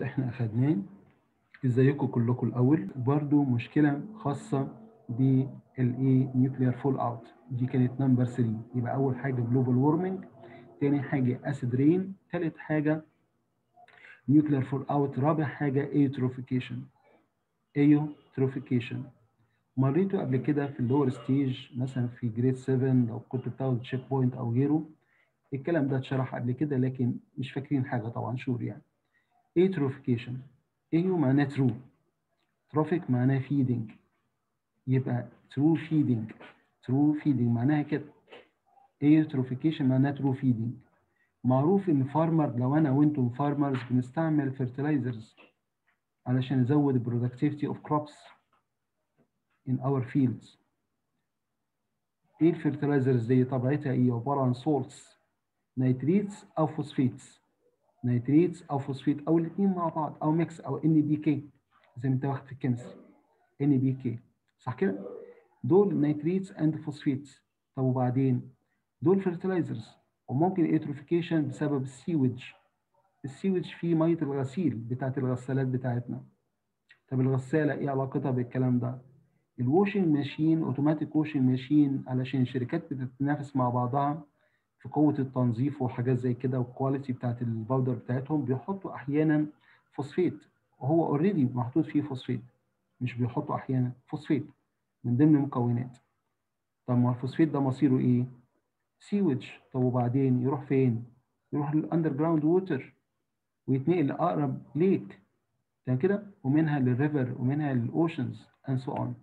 اوت احنا اخدناه ازيكم كلكم الاول وبرده مشكله خاصه بالايه نيوكليير فول اوت دي كانت نمبر 3 يبقى اول حاجه جلوبال وورمنج تاني حاجه اسيد رين تالت حاجه نيوكليير فول اوت رابع حاجه ايوتروفيكيشن ايوتروفيكيشن مريته قبل كده في اللور ستيج مثلا في جريد 7 لو كنت بتاخد تشيك بوينت او غيره الكلام ده اتشرح قبل كده لكن مش فاكرين حاجه طبعا شور يعني ايوتروفيكيشن ايو معناه ترو تروفيك معناه فيدنج يبقى ترو فيدنج ترو فيدنج معناها كده ايوتروفيكيشن معناه ترو فيدنج معروف ان فارمر لو انا وانتم فارمرز بنستعمل فيرتلايزرز علشان نزود البرودكتيفيتي اوف كروبس in our fields ايه الفيرتلايزرز دي طبيعتها ايه عباره عن سولتس نيتريتس او فوسفيتس نيتريتس او فوسفيت او الاثنين مع بعض او ميكس او ان بي كي زي ما انت واخد في الكيمستري ان بي كي صح كده دول نيتريتس اند فوسفيتس طب وبعدين دول فيرتلايزرز وممكن ايتروفيكيشن بسبب السيوج السيوج فيه ميه الغسيل بتاعت الغسالات بتاعتنا طب الغساله ايه علاقتها بالكلام ده الواشنج ماشين اوتوماتيك واشنج ماشين علشان الشركات بتتنافس مع بعضها في قوه التنظيف وحاجات زي كده والكواليتي بتاعت الباودر بتاعتهم بيحطوا احيانا فوسفيت وهو اوريدي محطوط فيه فوسفيت مش بيحطوا احيانا فوسفيت من ضمن المكونات طب ما الفوسفيت ده مصيره ايه؟ سيوج طب وبعدين يروح فين؟ يروح للاندر جراوند ووتر ويتنقل لاقرب ليك تمام كده ومنها للريفر ومنها للاوشنز اند سو اون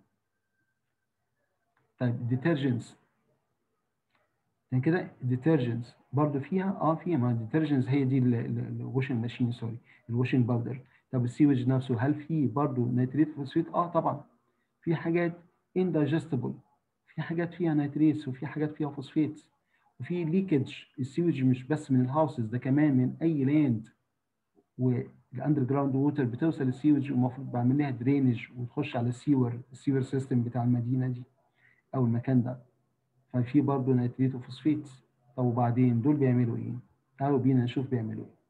طيب ديترجنتس يعني كده ديترجنتس برضه فيها اه فيها ما الديترجنتس هي دي الواشنج ماشين سوري الواشنج باودر طب السيوج نفسه هل في برضه نيتريت فوسفيت اه طبعا في حاجات اندايجستبل في حاجات فيها نيتريتس وفي حاجات فيها فوسفيتس وفي ليكج السيوج مش بس من الهاوسز ده كمان من اي لاند والاندر جراوند ووتر بتوصل السيوج والمفروض بعمل لها درينج وتخش على السيور السيور سيستم بتاع المدينه دي او المكان ده ففي برضه نيتريت وفوسفيتس طب وبعدين دول بيعملوا ايه؟ تعالوا بينا نشوف بيعملوا ايه.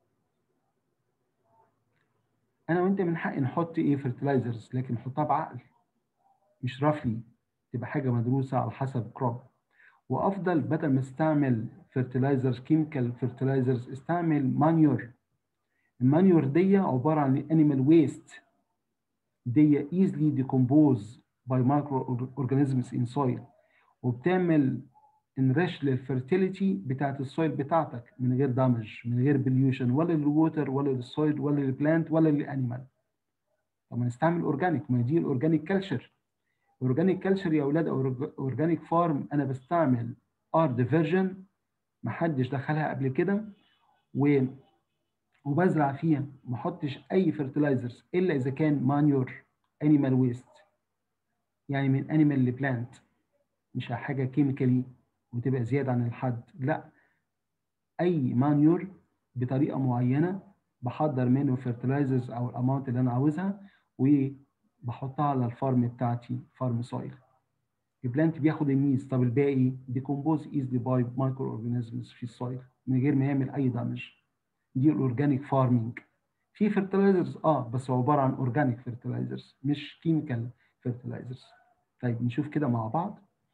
انا وانت من حق نحط ايه فيرتلايزرز لكن نحطها بعقل مش رفلي تبقى حاجه مدروسه على حسب كروب وافضل بدل ما استعمل فيرتلايزرز كيميكال فيرتلايزرز استعمل مانيور المانيور دي عباره عن انيمال ويست دي easily decompose by microorganisms in soil وبتعمل انريش للفيرتيليتي بتاعت السويل بتاعتك من غير دامج من غير بليوشن ولا للووتر ولا للسويل ولا للبلانت ولا للانيمال طب ما نستعمل اورجانيك ما دي الاورجانيك كلتشر اورجانيك كلتشر يا اولاد او اورجانيك فارم انا بستعمل ار ديفيرجن ما حدش دخلها قبل كده و وبزرع فيها ما احطش اي فيرتلايزرز الا اذا كان مانيور انيمال ويست يعني من انيمال لبلانت مش حاجه كيميكالي وتبقى زياده عن الحد لا اي مانيور بطريقه معينه بحضر منه فيرتلايزرز او الاماونت اللي انا عاوزها وبحطها على الفارم بتاعتي فارم سويل البلانت بياخد الميز طب الباقي ديكومبوز ايزلي باي مايكرو اورجانيزمز في السويل من غير ما يعمل اي دامج دي الاورجانيك فارمنج في فيرتلايزرز اه بس عباره عن اورجانيك فيرتلايزرز مش كيميكال فيرتلايزرز طيب نشوف كده مع بعض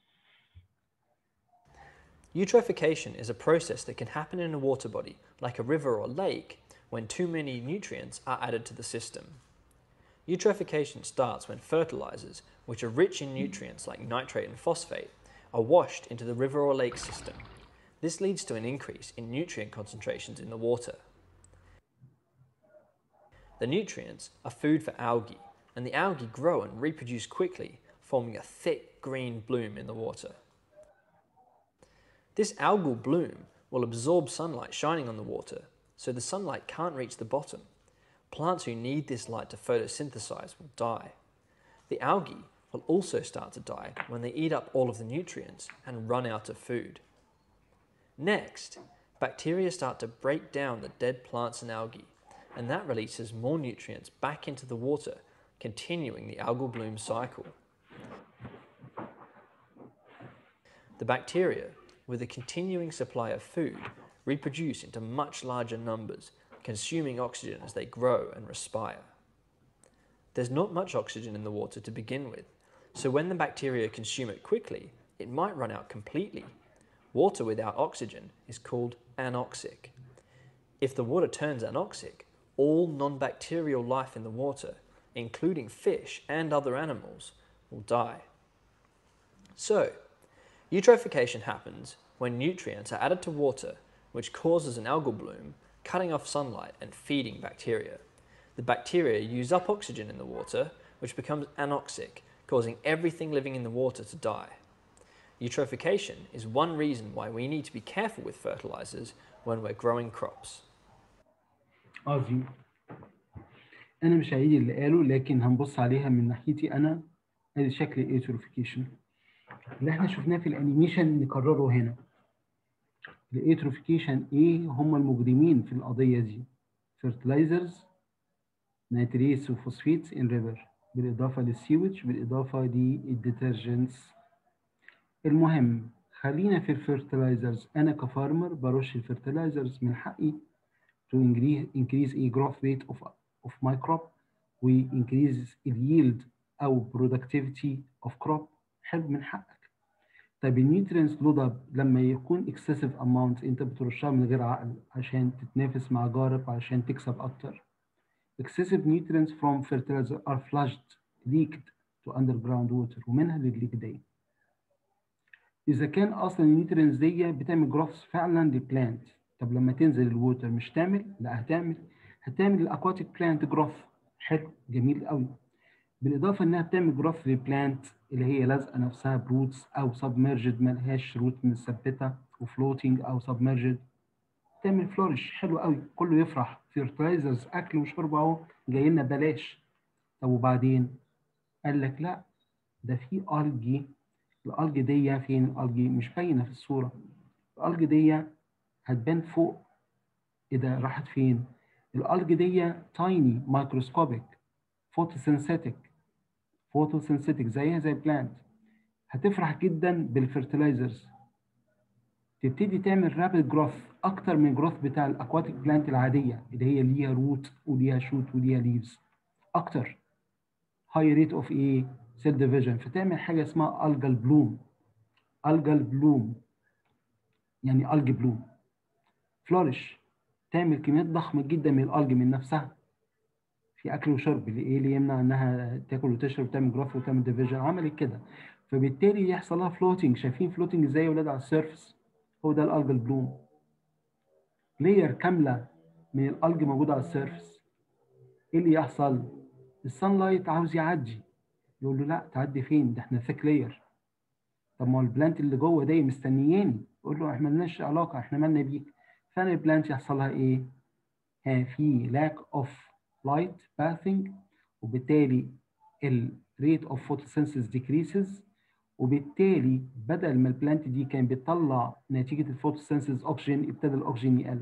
Eutrophication is a process that can happen in a water body, like a river or lake, when too many nutrients are added to the system. Eutrophication starts when fertilizers, which are rich in nutrients like nitrate and phosphate, are washed into the river or lake system. This leads to an increase in nutrient concentrations in the water. The nutrients are food for algae, and the algae grow and reproduce quickly, forming a thick green bloom in the water. This algal bloom will absorb sunlight shining on the water, so the sunlight can't reach the bottom. Plants who need this light to photosynthesize will die. The algae will also start to die when they eat up all of the nutrients and run out of food. Next, bacteria start to break down the dead plants and algae, and that releases more nutrients back into the water, continuing the algal bloom cycle. The bacteria, with a continuing supply of food, reproduce into much larger numbers, consuming oxygen as they grow and respire. There's not much oxygen in the water to begin with, so when the bacteria consume it quickly, it might run out completely. Water without oxygen is called anoxic. If the water turns anoxic, all non bacterial life in the water, including fish and other animals, will die. So, eutrophication happens when nutrients are added to water, which causes an algal bloom, cutting off sunlight and feeding bacteria. The bacteria use up oxygen in the water, which becomes anoxic, causing everything living in the water to die. Eutrophication is one reason why we need to be careful with fertilizers when we're growing crops. عظيم انا مش هعيد اللي قاله لكن هنبص عليها من ناحيتي انا ادي شكل الايتروفيكيشن اللي احنا شفناه في الانيميشن نكرره هنا الايتروفيكيشن ايه هم المجرمين في القضيه دي fertilizers نيتريتس وفوسفيتس ان ريفر بالاضافه للسيوج بالاضافه للديترجنتس المهم خلينا في الفيرتلايزرز انا كفارمر برش الفيرتلايزرز من حقي to increase increase a growth rate of of my crop و increase اليلد او productivity of crop حلو من حقك طيب النيوترينز لود اب لما يكون excessive amount انت بترشها من غير عقل عشان تتنافس مع جارك وعشان تكسب اكتر excessive nutrients from fertilizer are flushed leaked to underground water ومنها للليك دي اذا كان اصلا النيوترينز دي بتعمل جروث فعلا للبلانت طب لما تنزل الووتر مش تعمل لا هتعمل هتعمل الاكواتيك بلانت جروث حلو جميل قوي بالاضافه انها بتعمل جروث للبلانت اللي هي لازقه نفسها بروتس او سبمرجد ملهاش روت مثبته وفلوتنج او سبمرجد تعمل فلورش حلو قوي كله يفرح فيرتلايزرز اكل وشرب اهو جاي لنا ببلاش طب وبعدين قال لك لا ده في الجي الالجي دي فين الالجي مش باينه في الصوره الالجي دي هتبان فوق ايه ده راحت فين الالجي دي تايني مايكروسكوبيك فوتوسينثيتك فوتوسينثيتك زيها زي البلانت هتفرح جدا بالفيرتلايزرز تبتدي تعمل رابid جروث اكتر من الجروث بتاع الاكواتيك بلانت العاديه اللي هي ليها روت وليها شوت وليها ليفز اكتر هاي ريت اوف ايه سيل ديفيجن فتعمل حاجه اسمها الجال بلوم الجال بلوم يعني الج بلوم فلورش تعمل كميات ضخمه جدا من الالج من نفسها في اكل وشرب اللي ايه اللي يمنع انها تاكل وتشرب وتعمل جروث وتعمل ديفيجن عملت كده فبالتالي يحصل لها فلوتنج شايفين فلوتنج ازاي يا ولاد على السيرفس هو ده الالجل بلوم لير كامله من الالج موجوده على السيرفس ايه اللي يحصل السان لايت عاوز يعدي يقول له لا تعدي فين ده احنا ثيك لير طب ما هو البلانت اللي جوه ده مستنياني يقول له احنا مالناش علاقه احنا مالنا بيك فانا البلانت يحصل لها ايه ها في lack of light pathing وبالتالي ال rate of photosynthesis decreases وبالتالي بدل ما البلانت دي كان بتطلع نتيجه الفوتوسينثيز اوكسجين ابتدى الاكسجين يقل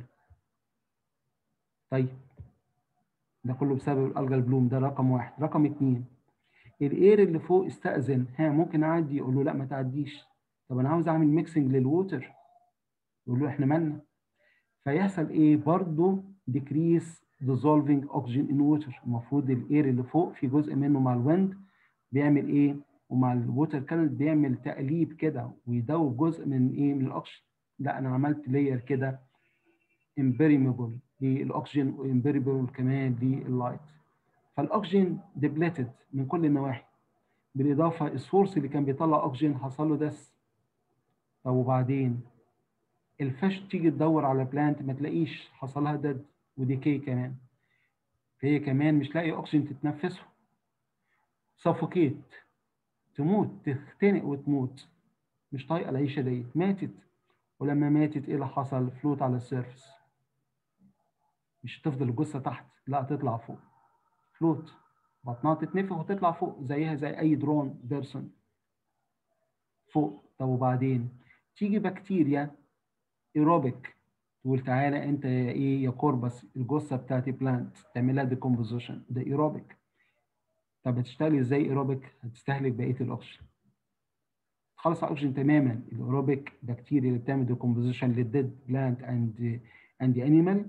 طيب ده كله بسبب الالجال بلوم ده رقم واحد رقم اتنين الاير اللي فوق استأذن ها ممكن اعدي يقول له لا ما تعديش طب انا عاوز اعمل ميكسنج للووتر يقول له احنا مالنا فيحصل ايه برضه decrease dissolving oxygen in water المفروض الاير اللي فوق في جزء منه مع الويند بيعمل ايه ومع الووتر كانت بيعمل تقليب كده ويدوب جزء من ايه من الاكسجين لا انا عملت لاير كده امبريمبل للاكسجين وامبريمبل كمان لللايت فالاكسجين ديبليتد من كل النواحي بالاضافه السورس اللي كان بيطلع اكسجين حصل له دس طب وبعدين الفش تيجي تدور على بلانت ما تلاقيش حصل لها ديد وديكي كمان فهي كمان مش لاقي اكسجين تتنفسه سفوكيت تموت تختنق وتموت مش طايقه العيشه ديت ماتت ولما ماتت ايه اللي حصل فلوت على السيرفس مش تفضل الجثه تحت لا تطلع فوق فلوت بطنها تتنفخ وتطلع فوق زيها زي اي درون بيرسون فوق طب وبعدين تيجي بكتيريا ايروبيك تقول تعالى انت يا ايه يا كوربس الجثه بتاعتي بلانت تعملها ديكومبوزيشن ده ايروبيك طب هتشتغل ازاي ايروبيك هتستهلك بقيه الاكسجين خلص الاكسجين تماما الايروبيك بكتيريا اللي بتعمل ديكومبوزيشن للديد بلانت اند اند انيمال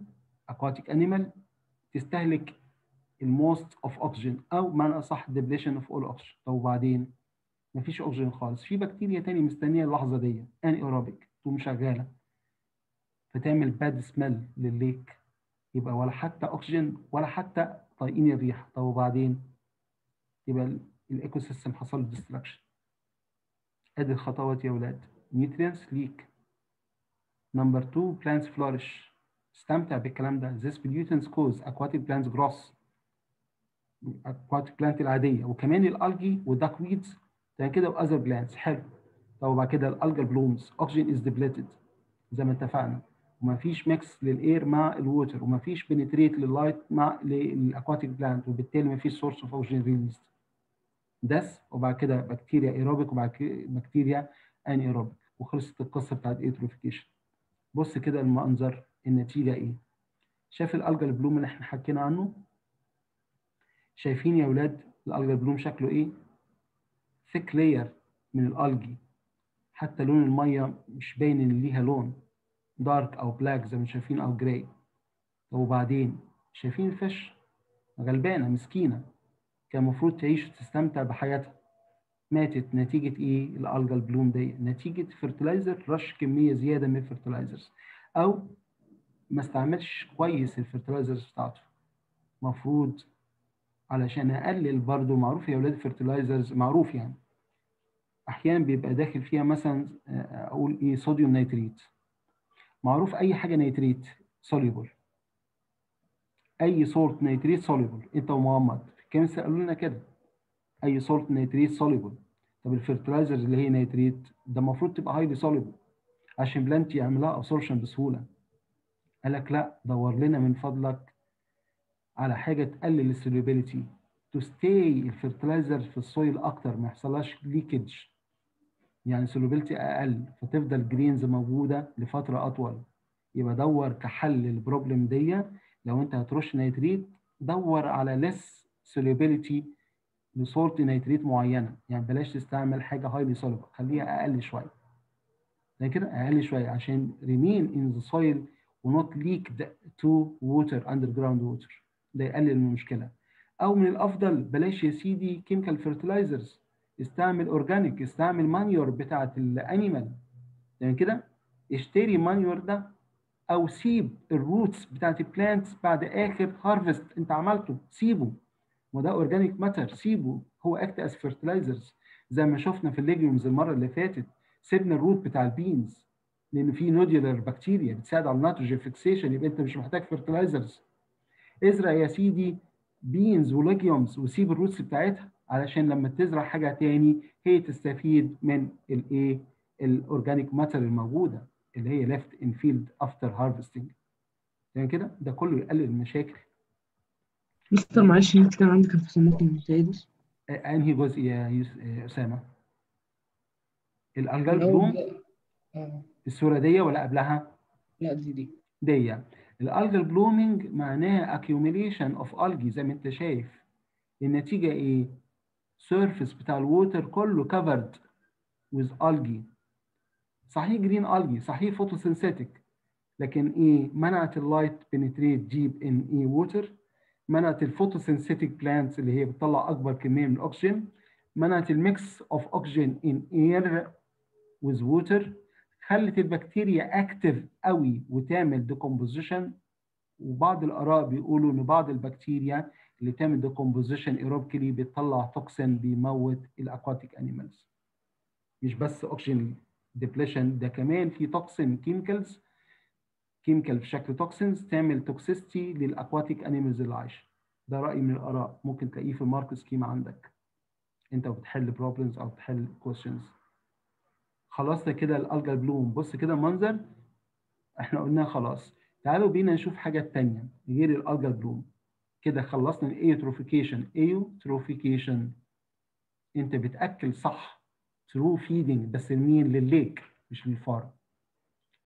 aquatic animal تستهلك الموست اوف اوكسجين او بمعنى اصح depletion اوف اول اوكسجين طب وبعدين مفيش اوكسجين خالص في بكتيريا تاني مستنيه اللحظه دي ان ايروبيك تقوم شغاله فتعمل باد سميل للليك يبقى ولا حتى اكسجين ولا حتى طايقين الريحه طب وبعدين يبقى الايكو سيستم حصل له ديستراكشن ادي الخطوات يا ولاد nutrients leak number two plants flourish استمتع بالكلام ده this pollutants cause aquatic plants growth aquatic plant العاديه وكمان الالجي والداك ويدز تمام كده واذر بلانتس حلو طب وبعد كده الالجال بلومز اوكسجين از ديبليتد زي ما اتفقنا ومفيش ميكس للاير مع الووتر ومفيش بنتريت لللايت مع للاكواتيك بلانت وبالتالي مفيش سورس اوف اوكسجين ريليست دس وبعد كده بكتيريا ايروبيك وبعد كده بكتيريا ان ايروبيك وخلصت القصه بتاعت ايتروفيكيشن بص كده المنظر النتيجه ايه شايف الالجال بلوم اللي احنا حكينا عنه شايفين يا اولاد الالجال بلوم شكله ايه ثيك لاير من الالجي حتى لون الميه مش باين ان ليها لون دارك او بلاك زي ما شايفين او جراي طب وبعدين شايفين الفش غلبانه مسكينه كان المفروض تعيش وتستمتع بحياتها ماتت نتيجة إيه الألجال بلوم دي؟ نتيجة فرتلايزر رش كمية زيادة من الفرتلايزرز أو ما استعملش كويس الفرتلايزرز بتاعته مفروض علشان أقلل برضو معروف يا أولاد الفرتلايزرز معروف يعني أحيانا بيبقى داخل فيها مثلا أقول إيه صوديوم نيتريت معروف أي حاجة نيتريت سوليبل أي صورة نيتريت سوليبل أنت ومغمض في الكيمستري قالوا لنا كده اي سولت نيتريت سوليبل طب الفيرتلايزرز اللي هي نيتريت ده المفروض تبقى هايلي سوليبل عشان بلانت يعملها ابسورشن بسهوله قال لك لا دور لنا من فضلك على حاجه تقلل السوليبيليتي تو ستاي الفيرتلايزر في السويل اكتر ما يحصلهاش ليكج يعني سوليبيليتي اقل فتفضل جرينز موجوده لفتره اطول يبقى دور كحل البروبلم دي لو انت هترش نيتريت دور على ليس سوليبيليتي لصورة نيتريت معينة يعني بلاش تستعمل حاجة هايلي سوليبل خليها أقل شوية زي كده أقل شوية عشان remain in the soil ونوت leak to water underground water ده يقلل من المشكلة أو من الأفضل بلاش يا سيدي chemical fertilizers استعمل أورجانيك استعمل مانيور بتاعة الأنيمال يعني كده اشتري مانيور ده أو سيب الروتس بتاعة البلانتس بعد آخر هارفست أنت عملته سيبه وده اورجانيك ماتر سيبه هو اكت از فيرتلايزرز زي ما شفنا في الليجيومز المره اللي فاتت سيبنا الروت بتاع البينز لان في نوديولار بكتيريا بتساعد على النيتروجين فيكسيشن يبقى انت مش محتاج فيرتلايزرز ازرع يا سيدي بينز وليجيومز وسيب الروتس بتاعتها علشان لما تزرع حاجه تاني هي تستفيد من الايه الاورجانيك ماتر الموجوده اللي هي ليفت ان فيلد افتر هارفستنج يعني كده ده كله يقلل المشاكل مستر معلش انت كان عندك الفصل تاني انهي جزء يا يوس... يا اسامه الالجال بلوم الصوره دي ولا قبلها لا دي دي دي الالجال بلومينج معناها accumulation اوف algae زي ما انت شايف النتيجه ايه سيرفيس بتاع الووتر كله covered with algae صحيح جرين algae صحيح فوتوسينثيتك لكن ايه منعت اللايت بنتريت ديب ان ايه ووتر منعت الفوتوسينثيتك بلانتس اللي هي بتطلع اكبر كميه من الاكسجين منعت الميكس اوف اوكسجين ان اير with water خلت البكتيريا اكتف قوي وتعمل ديكومبوزيشن وبعض الاراء بيقولوا ان بعض البكتيريا اللي تعمل ديكومبوزيشن ايروبيكلي بتطلع توكسين بيموت الاكواتيك انيمالز مش بس اوكسجين ديبليشن ده كمان في توكسين كيميكالز كيميكال في شكل توكسينز تعمل توكسيستي للاكواتيك انيمالز اللي عايشه ده راي من الاراء ممكن تلاقيه في المارك سكيما عندك انت بتحل بروبلمز او بتحل كويشنز خلصنا كده الالجال بلوم بص كده المنظر احنا قلنا خلاص تعالوا بينا نشوف حاجه تانية غير الالجال بلوم كده خلصنا الايوتروفيكيشن ايوتروفيكيشن انت بتاكل صح ثرو فيدنج بس لمين للليك مش للفار